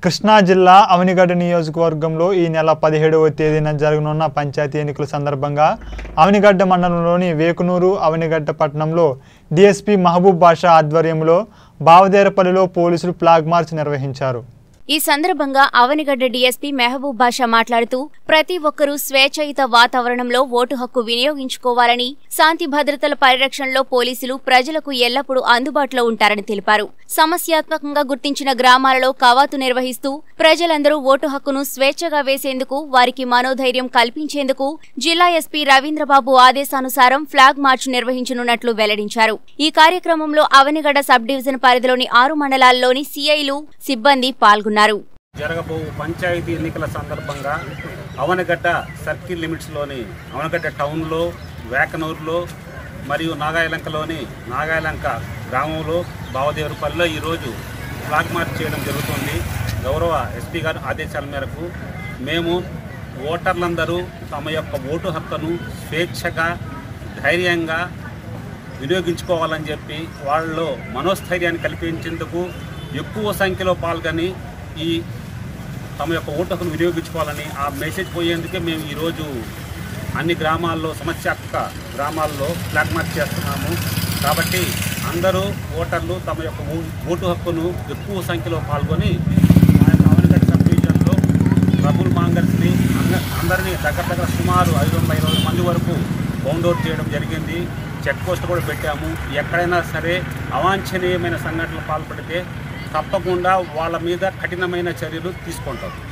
కృష్ణా జిల్లా అవనిగడ్డ నియోజకవర్గంలో ఈ నెల పదిహేడవ తేదీన జరగనున్న పంచాయతీ ఎన్నికల సందర్భంగా అవనిగడ్డ మండలంలోని వేకునూరు అవనిగడ్డ పట్టణంలో డీఎస్పీ మహబూబ్ బాషా ఆధ్వర్యంలో బావదేరపల్లిలో పోలీసులు ఫ్లాగ్ మార్చ్ నిర్వహించారు ఈ సందర్భంగా అవనిగడ్డ డీఎస్పీ మెహబూబ్ బాషా మాట్లాడుతూ ప్రతి ఒక్కరూ స్వేచ్ఛయుత వాతావరణంలో ఓటు హక్కు వినియోగించుకోవాలని శాంతి భద్రతల పరిరక్షణలో పోలీసులు ప్రజలకు ఎల్లప్పుడూ అందుబాటులో ఉంటారని తెలిపారు సమస్యాత్మకంగా గుర్తించిన గ్రామాలలో కవాతు నిర్వహిస్తూ ప్రజలందరూ ఓటు హక్కును స్వేచ్ఛగా వేసేందుకు వారికి మనోధైర్యం కల్పించేందుకు జిల్లా ఎస్పీ రవీంద్రబాబు ఆదేశానుసారం ఫ్లాగ్ మార్చ్ నిర్వహించనున్నట్లు వెల్లడించారు ఈ కార్యక్రమంలో అవనిగడ్డ సబ్ డివిజన్ పరిధిలోని ఆరు మండలాల్లోని సిఐలు సిబ్బంది పాల్గొన్నారు జరగబో పంచాయతీ ఎన్నికల సందర్భంగా అవనగడ్డ సర్కిల్ లిమిట్స్లోని అవనగడ్డ టౌన్లో వేకనూరులో మరియు నాగాయలంకలోని నాగాయలంక గ్రామంలో బావదేవరపల్లిలో ఈరోజు ఫ్లాగ్ మార్చ్ చేయడం జరుగుతుంది గౌరవ ఎస్పీ గారి ఆదేశాల మేరకు మేము ఓటర్లందరూ తమ యొక్క ఓటు హక్కును స్వేచ్ఛగా ధైర్యంగా వినియోగించుకోవాలని చెప్పి వాళ్ళలో మనోస్థైర్యాన్ని కల్పించేందుకు ఎక్కువ సంఖ్యలో పాల్గొని ఈ తమ యొక్క ఓటు హక్కును వినియోగించుకోవాలని ఆ మెసేజ్ పోయేందుకే మేము ఈరోజు అన్ని గ్రామాల్లో సమస్యాత్మక గ్రామాల్లో ఫ్లాగ్ మార్చ్ చేస్తున్నాము కాబట్టి అందరూ ఓటర్లు తమ యొక్క ఓ- ఓటు హక్కును ఎక్కువ సంఖ్యలో పాల్గొని మా యొక్క అవనగడ్డ సబ్ డివిజన్లో ట్రబుల్ మాంగర్స్ని అంద- అందరినీ దగ్గర దగ్గర సుమారు ఐదు వందల ఇరవై మంది వరకు బౌండ్ అవుట్ చేయడం జరిగింది చెక్ పోస్ట్ కూడా పెట్టాము ఎక్కడైనా సరే అవాంఛనీయమైన సంఘటనలు పాల్పడితే తప్పకుండా వాళ్ళ మీద కఠినమైన చర్యలు తీసుకుంటాం